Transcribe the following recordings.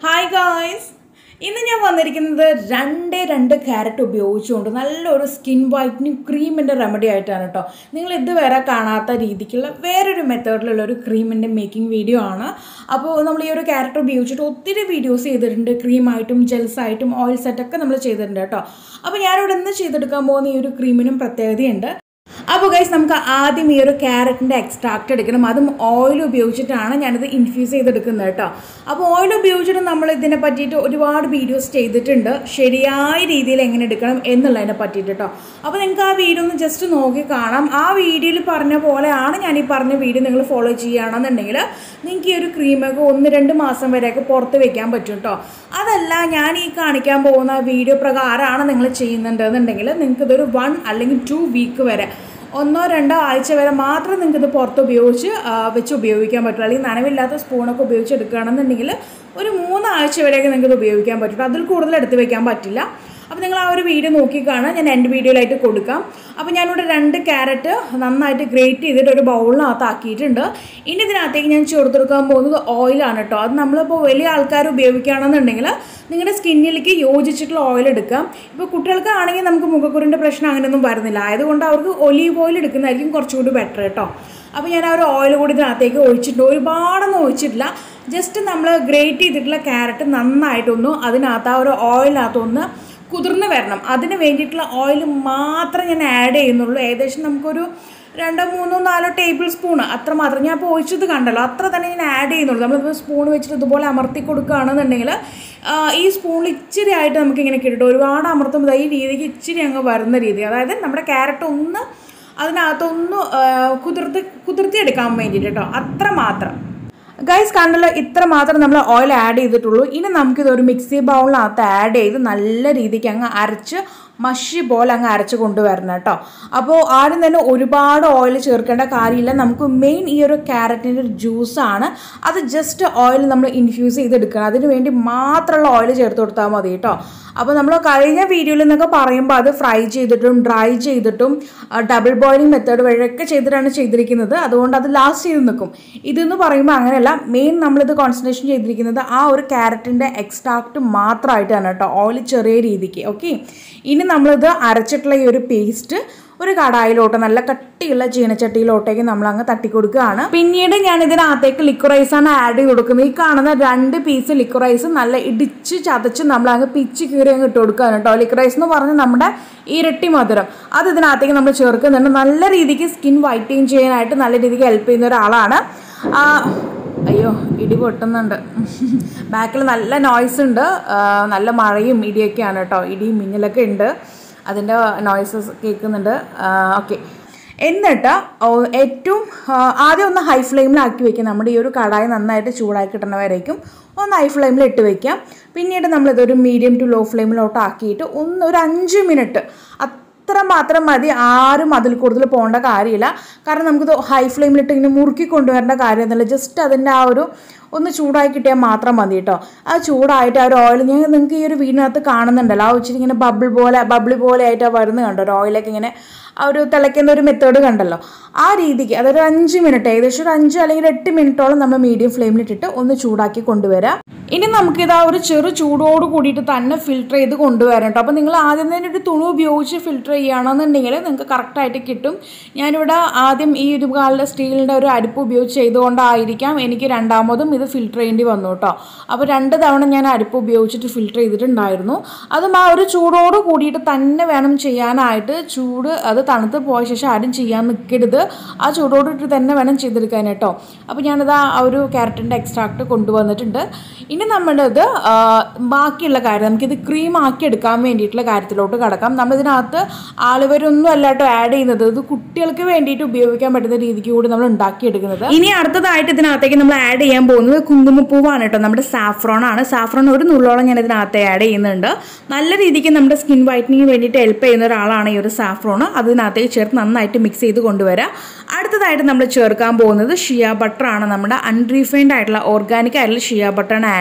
hi guys ഇന്ന് ഞാൻ വന്നിരിക്കുന്നത് രണ്ടേ രണ്ട് ക്യാരറ്റ് ഉപയോഗിച്ചുകൊണ്ട് നല്ലൊരു സ്കിൻ വൈറ്റനിങ് ക്രീമിൻ്റെ റെമഡി ആയിട്ടാണ് കേട്ടോ നിങ്ങൾ ഇതുവരെ കാണാത്ത രീതിക്കുള്ള വേറൊരു മെത്തേഡിലുള്ള ഒരു ക്രീമിൻ്റെ മേക്കിംഗ് വീഡിയോ ആണ് അപ്പോൾ നമ്മൾ ഈ ഒരു ക്യാരറ്റ് ഉപയോഗിച്ചിട്ട് ഒത്തിരി വീഡിയോസ് ചെയ്തിട്ടുണ്ട് ക്രീമായിട്ടും ജെൽസായിട്ടും ഓയിൽ സെറ്റൊക്കെ നമ്മൾ ചെയ്തിട്ടുണ്ട് കേട്ടോ അപ്പോൾ ഞാനിവിടെ ഇന്ന് ചെയ്തെടുക്കാൻ പോകുന്ന ഈ ഒരു ക്രീമിനും പ്രത്യേകതയുണ്ട് അപ്പോൾ ഗൈസ് നമുക്ക് ആദ്യം ഈ ഒരു ക്യാരറ്റിൻ്റെ എക്സ്ട്രാക്റ്റ് എടുക്കണം അതും ഓയിൽ ഉപയോഗിച്ചിട്ടാണ് ഞാനിത് ഇൻഫ്യൂസ് ചെയ്തെടുക്കുന്നത് കേട്ടോ അപ്പോൾ ഓയിൽ ഉപയോഗിച്ചിട്ട് നമ്മൾ ഇതിനെ പറ്റിയിട്ട് ഒരുപാട് വീഡിയോസ് ചെയ്തിട്ടുണ്ട് ശരിയായ രീതിയിൽ എങ്ങനെ എടുക്കണം എന്നുള്ളതിനെ പറ്റിയിട്ട് കേട്ടോ അപ്പോൾ നിങ്ങൾക്ക് ആ വീഡിയോ ഒന്ന് ജസ്റ്റ് നോക്കി കാണാം ആ വീഡിയോയിൽ പറഞ്ഞ പോലെയാണ് ഞാൻ ഈ പറഞ്ഞ വീഡിയോ നിങ്ങൾ ഫോളോ ചെയ്യുകയാണെന്നുണ്ടെങ്കിൽ നിങ്ങൾക്ക് ഈ ഒരു ക്രീമൊക്കെ ഒന്ന് രണ്ട് മാസം വരെയൊക്കെ പുറത്ത് വെക്കാൻ പറ്റും കേട്ടോ അതല്ല ഞാൻ ഈ കാണിക്കാൻ പോകുന്ന വീഡിയോ പ്രകാരമാണ് നിങ്ങൾ ചെയ്യുന്നുണ്ടെന്നുണ്ടെങ്കിൽ നിങ്ങൾക്ക് ഇതൊരു വൺ അല്ലെങ്കിൽ ടു വീക്ക് വരെ ഒന്നോ രണ്ടോ ആഴ്ച വരെ മാത്രം നിങ്ങൾക്ക് ഇത് പുറത്ത് ഉപയോഗിച്ച് ആ, വെച്ച് ഉപയോഗിക്കാൻ പറ്റുള്ളൂ അല്ലെങ്കിൽ നനവില്ലാത്ത സ്പൂണൊക്കെ ഉപയോഗിച്ച് എടുക്കുകയാണെന്നുണ്ടെങ്കിൽ ഒരു മൂന്നാഴ്ച വരെയൊക്കെ നിങ്ങൾക്ക് ഇത് ഉപയോഗിക്കാൻ പറ്റും അതിൽ കൂടുതൽ എടുത്ത് വെക്കാൻ പറ്റില്ല അപ്പോൾ നിങ്ങൾ ആ ഒരു വീഡിയോ നോക്കി കാണാം ഞാൻ എൻ്റെ വീഡിയോയിലായിട്ട് കൊടുക്കാം അപ്പോൾ ഞാനിവിടെ രണ്ട് ക്യാരറ്റ് നന്നായിട്ട് ഗ്രേറ്റ് ചെയ്തിട്ട് ഒരു ബൗളിനകത്ത് ആക്കിയിട്ടുണ്ട് ഇനി ഇതിനകത്തേക്ക് ഞാൻ ചേർത്ത് കൊടുക്കാൻ പോകുന്നത് ഓയിലാണ് കേട്ടോ അത് നമ്മളിപ്പോൾ വലിയ ആൾക്കാർ ഉപയോഗിക്കുകയാണെന്നുണ്ടെങ്കിൽ നിങ്ങളുടെ സ്കിന്നിലേക്ക് യോജിച്ചിട്ടുള്ള ഓയിൽ എടുക്കാം ഇപ്പോൾ കുട്ടികൾക്കാണെങ്കിൽ നമുക്ക് മുഖക്കുറിൻ്റെ പ്രശ്നം അങ്ങനെയൊന്നും വരുന്നില്ല ആയതുകൊണ്ട് അവർക്ക് ഒലീവ് ഓയിൽ എടുക്കുന്നതായിരിക്കും കുറച്ചുകൂടി ബെറ്റർ കേട്ടോ അപ്പോൾ ഞാൻ ആ ഒരു ഓയിൽ കൂടി ഇതിനകത്തേക്ക് ഒഴിച്ചിട്ടുണ്ട് ഒരുപാടൊന്നും ഒഴിച്ചിട്ടില്ല ജസ്റ്റ് നമ്മൾ ഗ്രേറ്റ് ചെയ്തിട്ടുള്ള ക്യാരറ്റ് നന്നായിട്ടൊന്ന് അതിനകത്ത് ആ ഒരു ഓയിലിനകത്തൊന്ന് കുതിർന്ന് വരണം അതിന് വേണ്ടിയിട്ടുള്ള ഓയിൽ മാത്രം ഞാൻ ആഡ് ചെയ്യുന്നുള്ളൂ ഏകദേശം നമുക്കൊരു രണ്ടോ മൂന്നോ നാലോ ടേബിൾ സ്പൂൺ അത്ര മാത്രം ഞാൻ ഇപ്പോൾ ഒഴിച്ചത് കണ്ടല്ലോ അത്ര തന്നെ ഞാൻ ആഡ് ചെയ്യുന്നുള്ളൂ നമ്മളിപ്പോൾ സ്പൂൺ വെച്ചിട്ട് ഇതുപോലെ അമർത്തി കൊടുക്കുകയാണെന്നുണ്ടെങ്കിൽ ആ, ഈ സ്പൂണിൽ ഇച്ചിരി ആയിട്ട് നമുക്ക് ഇങ്ങനെ കിട്ടും ഒരുപാട് അമർത്തുമ്പോൾ ഈ രീതിക്ക് ഇച്ചിരി അങ്ങ് വരുന്ന രീതി അതായത് നമ്മുടെ ക്യാരറ്റ് ഒന്ന് അതിനകത്തൊന്ന് ആ, കുതിർത്ത് കുതിർത്തിയെടുക്കാൻ വേണ്ടിയിട്ട് കേട്ടോ അത്ര മാത്രം ഗൈസ് കണ്ടല്ലോ ഇത്ര മാത്രം നമ്മൾ ഓയിൽ ആഡ് ചെയ്തിട്ടുള്ളൂ ഇനി നമുക്കിത് ഒരു മിക്സി ബൗളിനകത്ത് ആഡ് ചെയ്ത് നല്ല രീതിക്ക് അങ്ങ് അരച്ച് മഷി പോലെ അങ്ങ് അരച്ച് കൊണ്ടുവരണം കേട്ടോ അപ്പോൾ ആദ്യം തന്നെ ഒരുപാട് ഓയിൽ ചേർക്കേണ്ട കാര്യമില്ല നമുക്ക് മെയിൻ ഈ ഒരു ക്യാരറ്റിൻ്റെ ഒരു ജ്യൂസാണ് അത് ജസ്റ്റ് ഓയിൽ നമ്മൾ ഇൻഫ്യൂസ് ചെയ്തെടുക്കണം അതിന് വേണ്ടി മാത്രമുള്ള ഓയിൽ ചേർത്ത് കൊടുത്താൽ മതി കേട്ടോ അപ്പോൾ നമ്മൾ കഴിഞ്ഞ വീഡിയോയിൽ നിന്നൊക്കെ പറയുമ്പോൾ അത് ഫ്രൈ ചെയ്തിട്ടും ഡ്രൈ ചെയ്തിട്ടും ഡബിൾ ബോയിലിംഗ് മെത്തേഡ് വഴിയൊക്കെ ചെയ്തിട്ടാണ് ചെയ്തിരിക്കുന്നത് അതുകൊണ്ട് അത് ലാസ്റ്റ് ചെയ്ത് നിൽക്കും ഇതെന്ന് പറയുമ്പോൾ അങ്ങനെയല്ല മെയിൻ നമ്മളിത് കോൺസെൻട്രേഷൻ ചെയ്തിരിക്കുന്നത് ആ ഒരു ക്യാരറ്റിൻ്റെ എക്സ്ട്രാക്റ്റ് മാത്രമായിട്ടാണ് കേട്ടോ ഓയിൽ ചെറിയ രീതിക്ക് ഓക്കെ ഇനി നമ്മളിത് അരച്ചിട്ടുള്ള ഈ ഒരു പേസ്റ്റ് ഒരു കടായിലോട്ട് നല്ല കട്ടിയുള്ള ചീനച്ചട്ടിയിലോട്ടേക്ക് നമ്മൾ അങ്ങ് തട്ടിക്കൊടുക്കുകയാണ് പിന്നീട് ഞാൻ ഇതിനകത്തേക്ക് ലിക്വറൈസ് ആണ് ആഡ് ചെയ്ത് കൊടുക്കുന്നത് ഈ കാണുന്ന രണ്ട് പീസ് ലിക്വറൈസ് നല്ല ഇടിച്ച് ചതച്ച് നമ്മൾ അങ്ങ് പിച്ച് കീറി അങ്ങ് ഇട്ട് കൊടുക്കുകയാണ് കേട്ടോ ലിക്വറൈസ് എന്ന് പറഞ്ഞാൽ നമ്മുടെ ഇരട്ടി മധുരം അത് ഇതിനകത്തേക്ക് നമ്മൾ ചേർക്കുന്നുണ്ട് നല്ല രീതിക്ക് സ്കിൻ വൈറ്റനിങ് ചെയ്യാനായിട്ട് നല്ല രീതിക്ക് ഹെൽപ്പ് ചെയ്യുന്ന ഒരാളാണ് ആ, അയ്യോ ഇടി പൊട്ടുന്നുണ്ട് ബാക്കിൽ നല്ല നോയ്സ് ഉണ്ട് ആ, നല്ല മഴയും ഇടിയൊക്കെയാണ് കേട്ടോ ഇടിയും മിന്നലൊക്കെ ഉണ്ട് അതിൻ്റെ നോയ്സസ് കേൾക്കുന്നുണ്ട് ഓക്കെ എന്നിട്ട് ഓ, ഏറ്റവും ആ, ആദ്യം ഒന്ന് ഹൈ ഫ്ലെയിമിലാക്കി വെക്കുക നമ്മുടെ ഈ ഒരു കടായി നന്നായിട്ട് ചൂടായി കിട്ടുന്നവരേക്കും ഒന്ന് ഹൈ ഫ്ലെയിമിൽ ഇട്ട് വെക്കാം പിന്നീട് നമ്മളിതൊരു മീഡിയം ടു ലോ ഫ്ലെയിമിലോട്ട് ആക്കിയിട്ട് ഒന്ന് ഒരു അഞ്ച് മിനിറ്റ് അത്ര മാത്രം മതി ആരും അതിൽ കൂടുതൽ പോകേണ്ട കാര്യമില്ല കാരണം നമുക്കിത് ഹൈ ഫ്ലെയിമിലിട്ട് ഇങ്ങനെ മുറുക്കി കൊണ്ടുവരേണ്ട കാര്യമൊന്നുമില്ല ജസ്റ്റ് അതിൻ്റെ ആ ഒരു ഒന്ന് ചൂടായി കിട്ടിയാൽ മാത്രം മതി കേട്ടോ ആ ചൂടായിട്ട് ആ ഒരു ഓയിൽ ഞാൻ നിങ്ങൾക്ക് ഈ ഒരു വീടിനകത്ത് കാണുന്നുണ്ടല്ലോ ആ വെച്ചിട്ട് ഇങ്ങനെ ബബിൾ പോലെ ബബിൾ പോലെ ആയിട്ട് വരുന്നത് കണ്ടോ ഒരു ഓയിലൊക്കെ ഇങ്ങനെ ആ ഒരു തിളയ്ക്കുന്ന ഒരു മെത്തേഡ് കണ്ടല്ലോ ആ രീതിക്ക് അതൊരു അഞ്ച് മിനിറ്റ് ഏകദേശം ഒരു അഞ്ച് അല്ലെങ്കിൽ എട്ട് മിനിറ്റോളം നമ്മൾ മീഡിയം ഫ്ലെയിമിലിട്ടിട്ട് ഒന്ന് ചൂടാക്കി കൊണ്ടുവരാം ഇനി നമുക്കിത് ആ ഒരു ചെറു ചൂടോട് കൂടിയിട്ട് തന്നെ ഫിൽട്ടർ ചെയ്ത് കൊണ്ടുവരാം കേട്ടോ അപ്പോൾ നിങ്ങൾ ആദ്യം തന്നെ ഒരു തുണി ഉപയോഗിച്ച് ഫിൽട്ടർ ചെയ്യുകയാണെന്നുണ്ടെങ്കിൽ നിങ്ങൾക്ക് കറക്റ്റായിട്ട് കിട്ടും ഞാനിവിടെ ആദ്യം ഈ ഒരു കാലിലെ സ്റ്റീലിൻ്റെ ഒരു അരിപ്പ് ഉപയോഗിച്ച് ചെയ്തുകൊണ്ടായിരിക്കാം എനിക്ക് രണ്ടാമതും ഇത് ഫിൽട്ടർ ചെയ്യേണ്ടി വന്നു കേട്ടോ അപ്പോൾ രണ്ട് തവണ ഞാൻ അരിപ്പ് ഉപയോഗിച്ചിട്ട് ഫിൽട്ടർ ചെയ്തിട്ടുണ്ടായിരുന്നു അതും ആ ഒരു ചൂടോട് കൂടിയിട്ട് തന്നെ വേണം ചെയ്യാനായിട്ട് ചൂട് അത് തണുത്ത് പോയ ശേഷം ആരും ചെയ്യാൻ നിൽക്കരുത് ആ ചൂടോടിട്ട് തന്നെ വേണം ചെയ്തെടുക്കാൻ കേട്ടോ അപ്പോൾ ഞാനത് ആ ഒരു ക്യാരറ്റിൻ്റെ എക്സ്ട്രാക്ട് കൊണ്ടുവന്നിട്ടുണ്ട് ഇനി നമ്മളിത് ആ, ബാക്കിയുള്ള കാര്യം നമുക്കിത് ക്രീം ആക്കി എടുക്കാൻ വേണ്ടിയിട്ടുള്ള കാര്യത്തിലോട്ട് കടക്കാം നമ്മളിതിനകത്ത് ആളുവരൊന്നും അല്ല കേട്ടോ ആഡ് ചെയ്യുന്നത് ഇത് കുട്ടികൾക്ക് വേണ്ടിയിട്ട് ഉപയോഗിക്കാൻ പറ്റുന്ന രീതിക്ക് കൂടി നമ്മൾ ഉണ്ടാക്കിയെടുക്കുന്നത് ഇനി അടുത്തതായിട്ട് ഇതിനകത്തേക്ക് നമ്മൾ ആഡ് ചെയ്യാൻ പോകുന്നത് കുങ്കുമപ്പൂവാണ് കേട്ടോ നമ്മുടെ സാഫ്രോൺ ആണ് സാഫ്രോൺ ഒരു നുള്ളോളം ഞാൻ ഇതിനകത്ത് ആഡ് ചെയ്യുന്നുണ്ട് നല്ല രീതിക്ക് നമ്മുടെ സ്കിൻ വൈറ്റനിങ്ങിന് വേണ്ടിയിട്ട് ഹെൽപ്പ് ചെയ്യുന്ന ഒരാളാണ് ഈ ഒരു സാഫ്രോൺ അതിനകത്തേക്ക് ചേർത്ത് നന്നായിട്ട് മിക്സ് ചെയ്ത് കൊണ്ടുവരാം അടുത്തതായിട്ട് നമ്മൾ ചേർക്കാൻ പോകുന്നത് ഷിയ ബട്ടർ ആണ് നമ്മുടെ അൺറീഫൈൻഡ് ആയിട്ടുള്ള ഓർഗാനിക് ആയിട്ടുള്ള ഷിയ ബട്ടറാണ് ആഡ്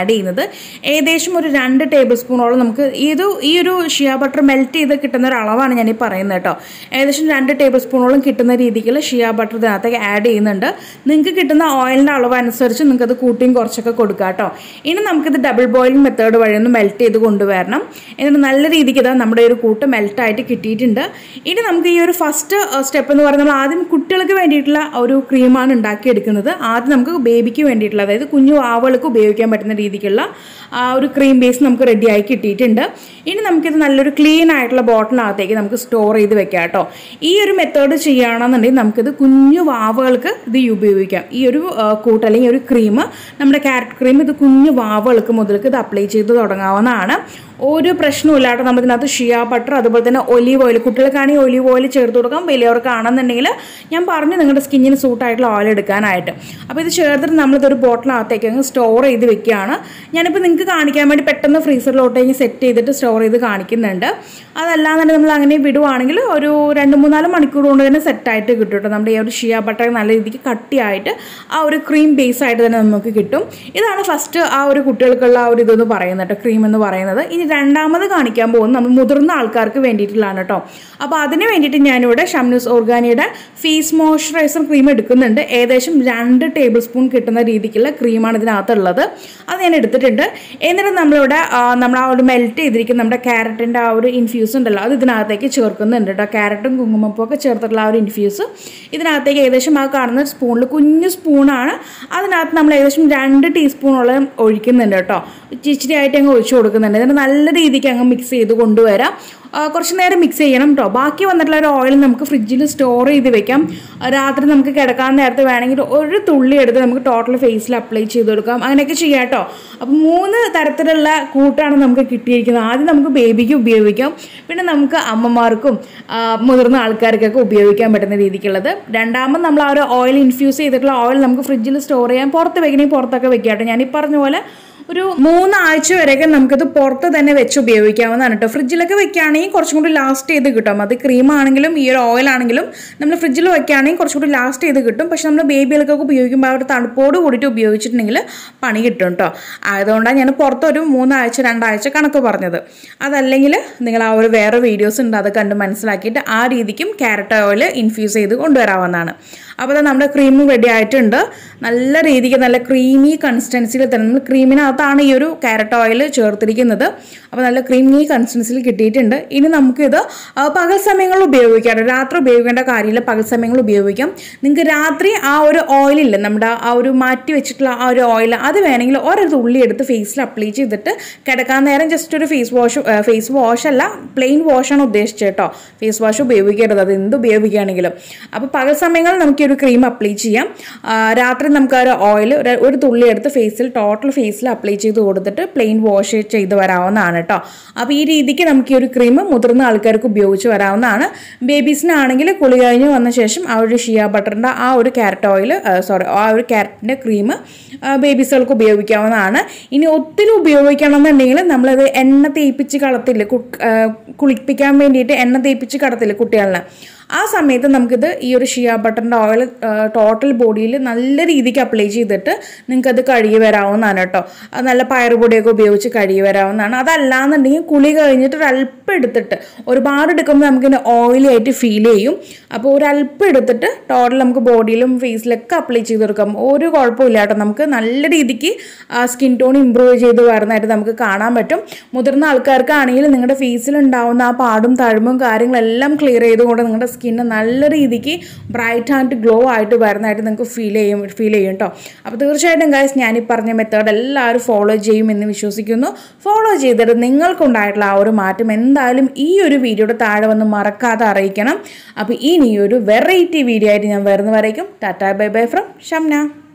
ചെയ്യുന്നത് ഏകദേശം ഒരു രണ്ട് ടേബിൾ സ്പൂണോളം നമുക്ക് ഇത് ഈ ഒരു ഷിയ ബട്ടർ മെൽറ്റ് ചെയ്ത് കിട്ടുന്ന ഒരു അളവാണ് ഞാൻ ഈ പറയുന്നത് കേട്ടോ ഏകദേശം രണ്ട് ടേബിൾ സ്പൂണോളം കിട്ടുന്ന രീതിക്കുള്ള ഷിയ ബട്ടർ ഇതിനകത്തേക്ക് ആഡ് ചെയ്യുന്നുണ്ട് നിങ്ങൾക്ക് കിട്ടുന്ന ഓയിലിൻ്റെ അളവ് അനുസരിച്ച് നിങ്ങൾക്ക് അത് കൂട്ടിയും കുറച്ചൊക്കെ കൊടുക്കുക കേട്ടോ ഇനി നമുക്കിത് ഡബിൾ ബോയിലിംഗ് മെത്തേഡ് വഴി ഒന്ന് മെൽറ്റ് ചെയ്ത് കൊണ്ടുവരണം എന്നിട്ട് നല്ല രീതിക്ക് ഇതാ നമ്മുടെ ഒരു കൂട്ട് മെൽറ്റായിട്ട് കിട്ടിയിട്ടുണ്ട് ഇനി നമുക്ക് ഈ ഒരു ഫസ്റ്റ് സ്റ്റെപ്പ് എന്ന് പറയുന്നത് നമ്മൾ ആദ്യം കുട്ടികൾക്ക് വേണ്ടിയിട്ടുള്ള ഒരു ക്രീമാണ് ഉണ്ടാക്കിയെടുക്കുന്നത് ആദ്യം നമുക്ക് ബേബിക്ക് വേണ്ടിയിട്ടുള്ള അതായത് കുഞ്ഞു ആവൾക്ക് ഉപയോഗിക്കാൻ പറ്റുന്ന രീതിക്കുള്ള ആ ഒരു ക്രീം ബേസ് നമുക്ക് റെഡിയായി കിട്ടിയിട്ടുണ്ട് ഇനി നമുക്കിത് നല്ലൊരു ക്ലീൻ ആയിട്ടുള്ള ബോട്ടിലിനകത്തേക്ക് നമുക്ക് സ്റ്റോർ ചെയ്ത് വെക്കാം കേട്ടോ ഈ ഒരു മെത്തേഡ് ചെയ്യുകയാണെന്നുണ്ടെങ്കിൽ നമുക്കിത് കുഞ്ഞു വാവകൾക്ക് ഇത് ഉപയോഗിക്കാം ഈ ഒരു ആ, കൂട്ട് അല്ലെങ്കിൽ ഒരു ക്രീം നമ്മുടെ ക്യാരറ്റ് ക്രീം ഇത് കുഞ്ഞു വാവകൾക്ക് മുതൽക്ക് ഇത് അപ്ലൈ ചെയ്ത് തുടങ്ങാവുന്നതാണ് ഒരു പ്രശ്നമില്ലാതെ നമ്മൾ ഇതിനകത്ത് ഷിയ ബട്ടർ അതുപോലെ തന്നെ ഒലീവ് ഓയിൽ കുട്ടികൾക്കാണെങ്കിൽ ഒലീവ് ഓയിൽ ചേർത്ത് കൊടുക്കാം വലിയവർക്കാണെന്നുണ്ടെങ്കിൽ ഞാൻ പറഞ്ഞു നിങ്ങളുടെ സ്കിന്നിന് സൂട്ടായിട്ടുള്ള ഓയിൽ എടുക്കാനായിട്ട് അപ്പോൾ ഇത് ചേർത്തിട്ട് നമ്മളിതൊരു ബോട്ടിനകത്തേക്ക് അങ്ങ് സ്റ്റോർ ചെയ്ത് വെക്കുകയാണ് ഞാനിപ്പോൾ നിങ്ങൾക്ക് കാണിക്കാൻ വേണ്ടി പെട്ടെന്ന് ഫ്രീസറിലോട്ടേക്ക് സെറ്റ് ചെയ്തിട്ട് സ്റ്റോർ ചെയ്ത് കാണിക്കുന്നുണ്ട് അതല്ലാന്നുണ്ടെങ്കിൽ നമ്മൾ അങ്ങനെ വിടുവാണെങ്കിൽ ഒരു രണ്ട് മൂന്നാല് മണിക്കൂർ കൊണ്ട് തന്നെ സെറ്റായിട്ട് കിട്ടും കേട്ടോ നമ്മുടെ ഈ ഒരു ഷിയ ബട്ടർ നല്ല രീതിക്ക് കട്ടിയായിട്ട് ആ ഒരു ക്രീം ബേസ് ആയിട്ട് തന്നെ നമുക്ക് കിട്ടും ഇതാണ് ഫസ്റ്റ് ആ ഒരു കുട്ടികൾക്കുള്ള ആ ഒരു ഇതെന്ന് പറയുന്നത് കേട്ടോ ക്രീം എന്ന് പറയുന്നത് ഇനി രണ്ടാമത് കാണിക്കാൻ പോകുന്നത് നമ്മൾ മുതിർന്ന ആൾക്കാർക്ക് വേണ്ടിയിട്ടുള്ളതാണ് കേട്ടോ അപ്പോൾ അതിന് വേണ്ടിയിട്ട് ഞാനിവിടെ ഷംനൂസ് ഓർഗാനിയുടെ ഫേസ് മോയ്സ്ചറൈസർ ക്രീം എടുക്കുന്നുണ്ട് ഏകദേശം രണ്ട് ടേബിൾ സ്പൂൺ കിട്ടുന്ന രീതിക്കുള്ള ക്രീമാണ് ഇതിനകത്തുള്ളത് അത് ഞാൻ എടുത്തിട്ടുണ്ട് എന്നിട്ട് നമ്മളിവിടെ ആ, നമ്മൾ ആ ഒരു മെൽറ്റ് ചെയ്തിരിക്കുന്ന നമ്മുടെ ക്യാരറ്റിൻ്റെ ആ ഒരു ഇൻഫ്യൂസ് ഉണ്ടല്ലോ അത് ഇതിനകത്തേക്ക് ചേർക്കുന്നുണ്ട് കേട്ടോ ക്യാരറ്റും കുങ്കുമപ്പൂ ഒക്കെ ചേർത്തിട്ടുള്ള ആ ഒരു ഇൻഫ്യൂസ് ഇതിനകത്തേക്ക് ഏകദേശം ആ കാണുന്ന സ്പൂണിൽ കുഞ്ഞു സ്പൂണാണ് അതിനകത്ത് നമ്മൾ ഏകദേശം രണ്ട് ടീസ്പൂണോളം ഒഴിക്കുന്നുണ്ട് കേട്ടോ ഇച്ചിരി ആയിട്ട് അങ്ങ് ഒഴിച്ചു കൊടുക്കുന്നുണ്ട് എന്നിട്ട് നല്ല രീതിക്ക് അങ്ങ് മിക്സ് ചെയ്ത് കൊണ്ടുവരാം ആ, കുറച്ച് നേരം മിക്സ് ചെയ്യണം കേട്ടോ ബാക്കി വന്നിട്ടുള്ള ഒരു ഓയിൽ നമുക്ക് ഫ്രിഡ്ജിൽ സ്റ്റോർ ചെയ്ത് വെക്കാം ആ, രാത്രി നമുക്ക് കിടക്കാൻ നേരത്ത് വേണമെങ്കിൽ ഒരു തുള്ളി എടുത്ത് നമുക്ക് ടോട്ടൽ ഫേസിൽ അപ്ലൈ ചെയ്ത് കൊടുക്കാം അങ്ങനെയൊക്കെ ചെയ്യാം കേട്ടോ അപ്പം മൂന്ന് തരത്തിലുള്ള കൂട്ടാണ് നമുക്ക് കിട്ടിയിരിക്കുന്നത് ആദ്യം നമുക്ക് ബേബിക്ക് ഉപയോഗിക്കാം പിന്നെ നമുക്ക് അമ്മമാർക്കും ആ, മുതിർന്ന ആൾക്കാർക്കൊക്കെ ഉപയോഗിക്കാൻ പറ്റുന്ന രീതിക്കുള്ളത് രണ്ടാമത് നമ്മൾ ആ ഒരു ഓയിൽ ഇൻഫ്യൂസ് ചെയ്തിട്ടുള്ള ഓയിൽ നമുക്ക് ഫ്രിഡ്ജിൽ സ്റ്റോർ ചെയ്യാം പുറത്ത് വെക്കണമെങ്കിൽ പുറത്തൊക്കെ വെക്കാം കേട്ടോ ഞാൻ ഈ പറഞ്ഞ പോലെ ഒരു മൂന്നാഴ്ച വരെയൊക്കെ നമുക്കിത് പുറത്ത് തന്നെ വെച്ച് ഉപയോഗിക്കാവുന്നതാണ് കേട്ടോ ഫ്രിഡ്ജിലൊക്കെ വെക്കുകയാണെങ്കിൽ കുറച്ചും കൂടി ലാസ്റ്റ് ചെയ്ത് കിട്ടും അത് ക്രീം ആണെങ്കിലും ഈ ഒരു ഓയിൽ ആണെങ്കിലും നമ്മൾ ഫ്രിഡ്ജിൽ വെക്കുകയാണെങ്കിൽ കുറച്ചും കൂടി ലാസ്റ്റ് ചെയ്ത് കിട്ടും പക്ഷെ നമ്മൾ ബേബികൾക്കൊക്കെ ഉപയോഗിക്കുമ്പോൾ ആ ഒരു തണുപ്പോട് കൂടിയിട്ട് ഉപയോഗിച്ചിട്ടുണ്ടെങ്കിൽ പണി കിട്ടും കേട്ടോ ആയതുകൊണ്ടാണ് ഞാൻ പുറത്തൊരു മൂന്നാഴ്ച രണ്ടാഴ്ച കണക്ക് പറഞ്ഞത് അതല്ലെങ്കിൽ നിങ്ങൾ ആ ഒരു വേറെ വീഡിയോസ് ഉണ്ട് അത് കണ്ട് മനസ്സിലാക്കിയിട്ട് ആ രീതിക്കും ക്യാരറ്റ് ഓയിൽ ഇൻഫ്യൂസ് ചെയ്ത് കൊണ്ടുവരാവുന്നതാണ് അപ്പോൾ ദാ നമ്മുടെ ക്രീം റെഡി ആയിട്ടുണ്ട് നല്ല രീതിക്ക് നല്ല ക്രീമി കൺസിസ്റ്റൻസിയിൽ തന്നെ നമ്മൾ ക്രീമിനകത്താണ് ഈ ഒരു ക്യാരറ്റ് ഓയിൽ ചേർത്തിരിക്കുന്നത് അപ്പോൾ നല്ല ക്രീമി കൺസിസ്റ്റൻസിയിൽ കിട്ടിയിട്ടുണ്ട് ഇനി നമുക്കിത് ആ, പകൽ സമയങ്ങളിൽ ഉപയോഗിക്കാം രാത്രി ഉപയോഗിക്കേണ്ട കാര്യമില്ല പകൽ സമയങ്ങളിൽ ഉപയോഗിക്കാം നിങ്ങൾക്ക് രാത്രി ആ ഒരു ഓയിലില്ല നമ്മുടെ ആ ഒരു മാറ്റി വെച്ചിട്ടുള്ള ആ ഒരു ഓയിൽ അത് വേണമെങ്കിൽ ഓരോ തുള്ളി എടുത്ത് ഫേസിൽ അപ്ലൈ ചെയ്തിട്ട് കിടക്കാൻ നേരം ജസ്റ്റ് ഒരു ഫേസ് വാഷ് ഫേസ് വാഷ് അല്ല പ്ലെയിൻ വാഷാണ് ഉദ്ദേശിച്ചത് കേട്ടോ ഫേസ് വാഷ് ഉപയോഗിക്കരുത് അത് എന്ത് ഉപയോഗിക്കുകയാണെങ്കിലും അപ്പോൾ പകൽ സമയങ്ങളിൽ നമുക്ക് ഈ ഒരു ക്രീം അപ്ലൈ ചെയ്യാം ആ, രാത്രി നമുക്ക് ആ ഒരു ഓയിൽ ഒരു തുള്ളി എടുത്ത് ഫേസിൽ ടോട്ടൽ ഫേസിൽ അപ്ലൈ ചെയ്ത് കൊടുത്തിട്ട് പ്ലെയിൻ വാഷ് ചെയ്ത് വരാവുന്നതാണ് കേട്ടോ അപ്പോൾ ഈ രീതിക്ക് നമുക്ക് ഈ ഒരു ക്രീം മുതിർന്ന ആൾക്കാർക്ക് ഉപയോഗിച്ച് വരാവുന്നതാണ് ബേബീസിനാണെങ്കിൽ കുളി കഴിഞ്ഞ് വന്ന ശേഷം ആ ഒരു ഷിയ ബട്ടറിൻ്റെ ആ ഒരു ക്യാരറ്റ് ഓയിൽ സോറി ആ ഒരു ക്യാരറ്റിൻ്റെ ക്രീം ബേബീസുകൾക്ക് ഉപയോഗിക്കാവുന്നതാണ് ഇനി ഒത്തിരി ഉപയോഗിക്കണമെന്നുണ്ടെങ്കിൽ നമ്മളത് എണ്ണ തേപ്പിച്ച് കളത്തില്ല കുളിപ്പിക്കാൻ വേണ്ടിയിട്ട് എണ്ണ തേപ്പിച്ച് കടത്തില്ല കുട്ടികളെ ആ സമയത്ത് നമുക്കിത് ഈ ഒരു ഷിയ ബട്ടറിൻ്റെ ഓയിൽ ടോട്ടൽ ബോഡിയിൽ നല്ല രീതിക്ക് അപ്ലൈ ചെയ്തിട്ട് നിങ്ങൾക്കത് കഴുകി വരാവുന്നതാണ് കേട്ടോ അത് നല്ല പയറുപൊടിയൊക്കെ ഉപയോഗിച്ച് കഴുകി വരാവുന്നതാണ് അതല്ലാന്നുണ്ടെങ്കിൽ കുളി കഴിഞ്ഞിട്ട് ഒരു അല്പം എടുത്തിട്ട് ഒരുപാട് എടുക്കുമ്പോൾ നമുക്കിങ്ങനെ ഓയിലി ആയിട്ട് ഫീൽ ചെയ്യും അപ്പോൾ ഒരു അല്പം എടുത്തിട്ട് ടോട്ടൽ നമുക്ക് ബോഡിയിലും ഫേസിലൊക്കെ അപ്ലൈ ചെയ്ത് കൊടുക്കാം ഒരു കുഴപ്പമില്ല കേട്ടോ നമുക്ക് നല്ല രീതിക്ക് സ്കിൻ ടോൺ ഇമ്പ്രൂവ് ചെയ്ത് വരുന്നതായിട്ട് നമുക്ക് കാണാൻ പറ്റും മുതിർന്ന ആൾക്കാർക്കാണെങ്കിൽ നിങ്ങളുടെ ഫേസിൽ ഉണ്ടാവുന്ന ആ പാടും തഴമ്പും കാര്യങ്ങളെല്ലാം ക്ലിയർ ചെയ്തുകൊണ്ട് നിങ്ങളുടെ സ്കിന്ന് നല്ല രീതിക്ക് ബ്രൈറ്റ് ആൻഡ് ഗ്ലോ ആയിട്ട് വരുന്നതായിട്ട് നിങ്ങൾക്ക് ഫീൽ ചെയ്യും ഫീൽ ചെയ്യും കേട്ടോ അപ്പോൾ തീർച്ചയായിട്ടും ഗൈസ് ഞാൻ ഈ പറഞ്ഞ മെത്തേഡ് എല്ലാവരും ഫോളോ ചെയ്യുമെന്ന് വിശ്വസിക്കുന്നു ഫോളോ ചെയ്തിട്ട് നിങ്ങൾക്കുണ്ടായിട്ടുള്ള ആ ഒരു മാറ്റം എന്തായാലും ഈ ഒരു വീഡിയോയുടെ താഴെ വന്ന് മറക്കാതെ അറിയിക്കണം അപ്പോൾ ഇനി ഒരു വെറൈറ്റി വീഡിയോ ആയിട്ട് ഞാൻ വരുന്നവരേക്കും tata bye bye from Shamna